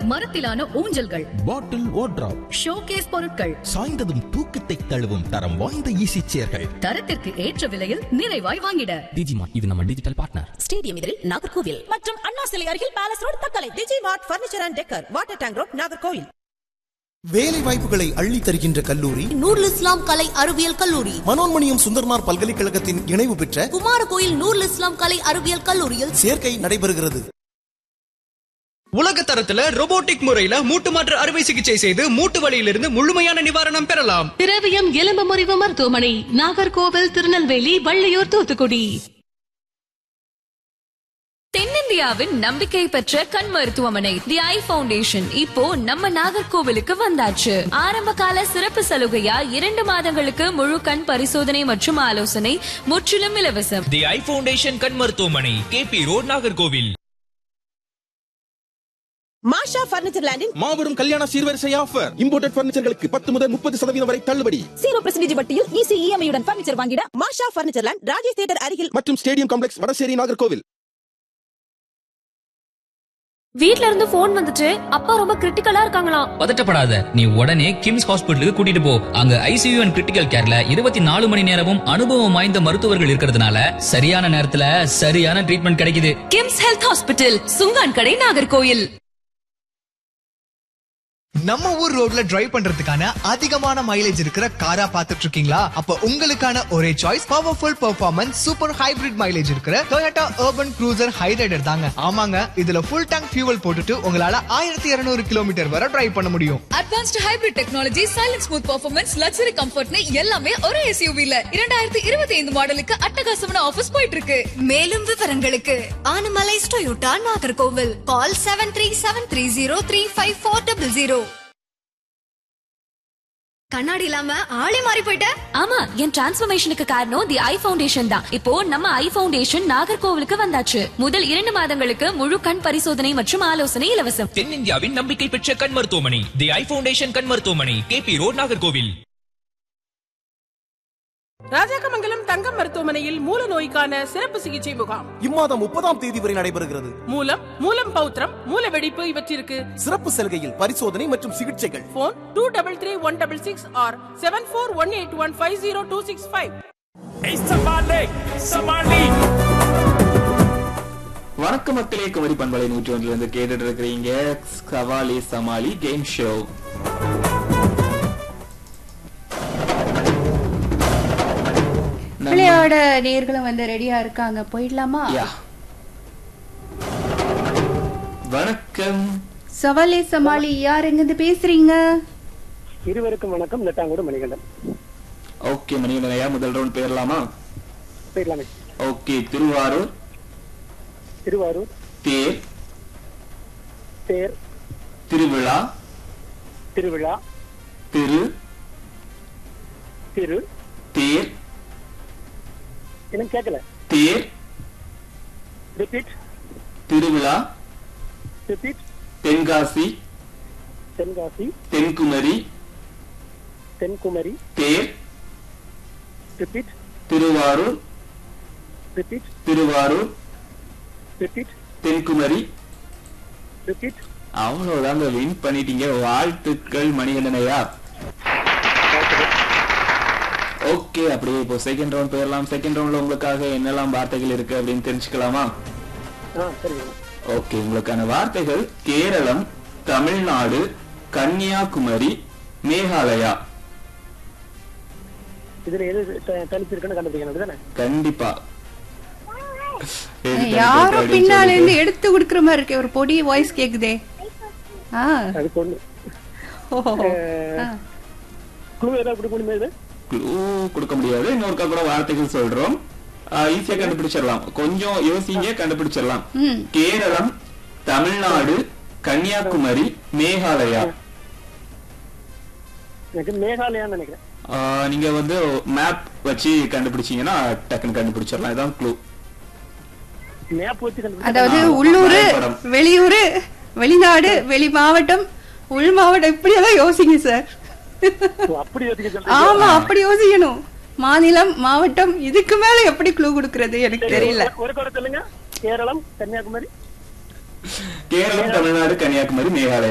மரத்திலான ஊஞ்சல்கள் பாட்டில் ஓட்ராப் showcase பொருட்கள் சாய்ந்ததும் தூக்கத்தை தழுவும் தரம் வாய்ந்த ஈசி சேர்கள் தரத்திற்கு ஏற்ற விலையில் நிறைவாய் வாங்கிட டிஜிமார்ட் இது நம்ம டிஜிட்டல் பார்ட்னர் ஸ்டேடியம் எதிரில் நாகர்கோவில் மற்றும் அண்ணா சிலை அருகில் palace road Thuckalay Digi mart furniture and decor water tank road Nagercoil வேலை வாய்ப்புகளை அள்ளி தருகின்ற கல்லூரி நூருல் இஸ்லாம் கலை அறிவியல் கல்லூரி மனோன்மணியம் சுந்தர்மார் பல்கலைக்கழகத்தின் இணைவு பெற்ற குமாரகோயில் நூருல் இஸ்லாம் கலை அறிவியல் கல்லூரியில் சேர்க்கை நடைபெறுகிறது உலக தரத்துல robotic முறையில மூட்டு மாற்று அறுவை சிகிச்சை செய்து மூட்டு வலியிலிருந்து முழுமையான நிவாரணம் பெறலாம் திரவியம் எலும்பு முறிவு மருத்துவமனை நாகர்கோவில் திருநெல்வேலி வள்ளியூர் தூத்துக்குடி தென்னிந்தியாவின் நம்பிக்கை பெற்ற கண் மருத்துவமனை தி ஐ ஃபவுண்டேஷன் இப்போ நம்ம நாகர்கோவிலுக்கு வந்தாச்சு ஆரம்ப கால சிறப்பு சலுகையா இரண்டு மாதங்களுக்கு முழு கண் பரிசோதனை மற்றும் ஆலோசனை முற்றிலும் இலவசம் தி ஐ ஃபவுண்டேஷன் கண் மருத்துவமனை KP road Nagercoil Masha furniture லேண்டின் மாபெரும் கல்யாண சீர்வரிசை ஆஃபர் இம்போர்ட்டட் பர்னிச்சர்களுக்கு பத்து முதல் முப்பது சதவீதம் வரை தள்ளுபடி ஜீரோ பர்சன்டேஜ் வட்டியில் ஈஸி இஎம்ஐயுடன் பர்னிச்சர் வாங்கிட Masha furniture land Rajesh theatre அருகில் மற்றும் ஸ்டேடியம் காம்ப்ளெக்ஸ் வடசேரி நாகர்கோவில் வீட்ல இருந்து போன் வந்துட்டு அப்பா ரொம்ப கிரிட்டிக்கலா இருக்காங்களாம் பதட்டப்படாத நீ உடனே கிம்ஸ் ஹாஸ்பிட்டலுக்கு கூட்டிட்டு போ அங்க ஐசியூ அண்ட் கிரிட்டிக்கல் கேர்ல இருபத்தி நாலு மணி நேரமும் அனுபவம் வாய்ந்த மருத்துவர்கள் இருக்கிறதுனால சரியான நேரத்துல சரியான ட்ரீட்மெண்ட் கிடைக்குது கிம்ஸ் ஹெல்த் ஹாஸ்பிட்டல் சுங்கான் கடை நாகர்கோயில் நம்ம ஊர் ரோட்ல டிரைவ் பண்றதுக்கான அதிகமான மைலேஜ் இருக்கிற காரா பாத்துட்டு இருக்கீங்களா அப்ப உங்களுக்கான ஒரே choice powerful performance super hybrid mileage இருக்கிற Toyota urban cruiser ஹைரைடர் தாங்க ஆமாங்க இதுல ஃபுல் டேங்க் ஃபியூவல் போட்டுட்டு உங்களால ஆயிரத்தி இருநூறு கிலோமீட்டர் வரை டிரைவ் பண்ண முடியும் advanced hybrid technology silence smooth performance luxury கம்ஃபர்ட்னு எல்லாமே ஒரே எஸ்யூவில இரண்டாயிரத்தி இருபத்தி ஐந்து மாடலுக்கு அட்டகாசமான ஆஃபர்ஸ் போயிட்டு இருக்கு மேலும் விவரங்களுக்கு Anamalai Toyota Nagercoil call seven three seven three zero three five four double zero கண்ணாடி இல்லாம ஆளே மாறி போயிட்ட ஆமா என் டிரான்ஸ்ஃபர்மேஷனுக்கு காரணம் தி ஐ ஃபவுண்டேஷன் தான் இப்போ நம்ம ஐ ஃபவுண்டேஷன் நாகர்கோவிலுக்கு வந்தாச்சு முதல் இரண்டு மாதங்களுக்கு முழு கண் பரிசோதனை மற்றும் ஆலோசனை இலவசம் தென்னிந்தியாவின் நம்பிக்கை பெற்ற கண் மருத்துவமனை தி ஐ ஃபவுண்டேஷன் கண் மருத்துவமனை கேபி ரோட் நாகர்கோவில் ராஜாக்கமங்கலம் தங்கம் மருத்துவமனையில் மூல நோய்க்கான சிறப்பு சிகிச்சை முகாம் இம்மாதம் முப்பதாம் தேதி வரை நடைபெறுகிறது மூலம் மூலம் பௌத்திரம் மூல வெடிப்பு இவற்றிற்கு சிறப்பு சலுகையில் பரிசோதனை மற்றும் சிகிச்சைகள் phone two double three one double six or seven four one eight one five zero two six five வணக்கம் மக்களே குமரி பண்பலை நூற்றி ஒன்றுல இருந்து கேட்டுட்டு இருக்கிறீங்க சவாலி சமாளி கேம் ஷோ விளையாட நேர்களும் வந்து ரெடியா இருக்காங்க போயிடலாமா யா வணக்கம் சவாலே சமாளி யார் எங்கிருந்து பேசுறீங்க இருவருக்கும் வணக்கம் நெட்டாங்கூடு மணிகண்டன் ஓகே மணிகண்டன் ஐயா முதல் ரவுண்ட் பேரலாமா போயிடலாமே ஓகே திருவாரூர் திருவாரூர் தேர் தேர் திருவிழா திருவிழா திரு திரு தேர் இன்னும் கேட்கல தேர் ரிப்பீட் திருவிழா ரிப்பீட் தென்காசி தென்காசி தென்குமரி தென்குமரி தேர் repeat Thiruvarur repeat Thiruvarur repeat Thenkumari repeat அவ்வளவுதாங்க வின் பண்ணிட்டீங்க வாழ்த்துக்கள் மணிகண்டன் ஐயா ஓகே அப்படியே இப்போ செகண்ட் ரவுண்ட் போயிடலாம் செகண்ட் ரவுண்ட்ல உங்களுக்காக என்னெல்லாம் வார்த்தைகள் இருக்கு அப்படின்னு தெரிஞ்சுக்கலாமா ஆ சரிங்க ஓகே உங்களுக்கான வார்த்தைகள் கேரளம் தமிழ்நாடு கன்னியாகுமரி மேகாலயா இதுல எது த- தனிச்சு இருக்குன்னு கண்டுபிடிக்கணும் அப்படிதானே கண்டிப்பா எது யாரோ தனிப்பட்ட பின்னால அப்படின்னு இருந்து எடுத்து கொடுக்கற மாதிரி இருக்கு ஒரு பொடி வாய்ஸ் கேக்குதே ஆ அது பொண்ணு ஓ ஆ. குழு ஏதாவது கொடுக்க முடியுமா இது க்ளூ கொடுக்க முடியாது இன்னொருக்கா கூட வார்த்தைகள் சொல்றோம் ஈஸியா கண்டுபிடிச்சிடலாம் கொஞ்சம் யோசிங்க கண்டுபிடிச்சிடலாம் ம் கேரளம் தமிழ்நாடு கன்னியாகுமரி மேகாலயா எனக்கு மேகாலயான்னு நினைக்கிறேன் ஆ, நீங்க வந்து மேப் வச்சு கண்டுபிடிச்சீங்கன்னா டக்குன்னு கண்டுபிடிச்சிடலாம் இதான் க்ளூ மேப் வச்சு கண்டுபிடிச்சா அதாவது ஆமா, உள்ளூர் வரைபடம். வெளியூர் வெளிநாடு வெளி மாவட்டம் உள் மாவட்டம் இப்படி எல்லாம் யோசிங்க சார் ஓ, அப்படி யோசிக்க சொல்றீங்க. ஆமா அப்படி யோசிக்கணும் மாநிலம் மாவட்டம் இதுக்கு மேல எப்படி க்ளூ கொடுக்கறது எனக்கு சரி, தெரியல ஒரு- ஒரு குறை சொல்லுங்க கேரளம் கன்னியாகுமரி கேரளம் தமிழ்நாடு கன்னியாகுமரி மேகாலயா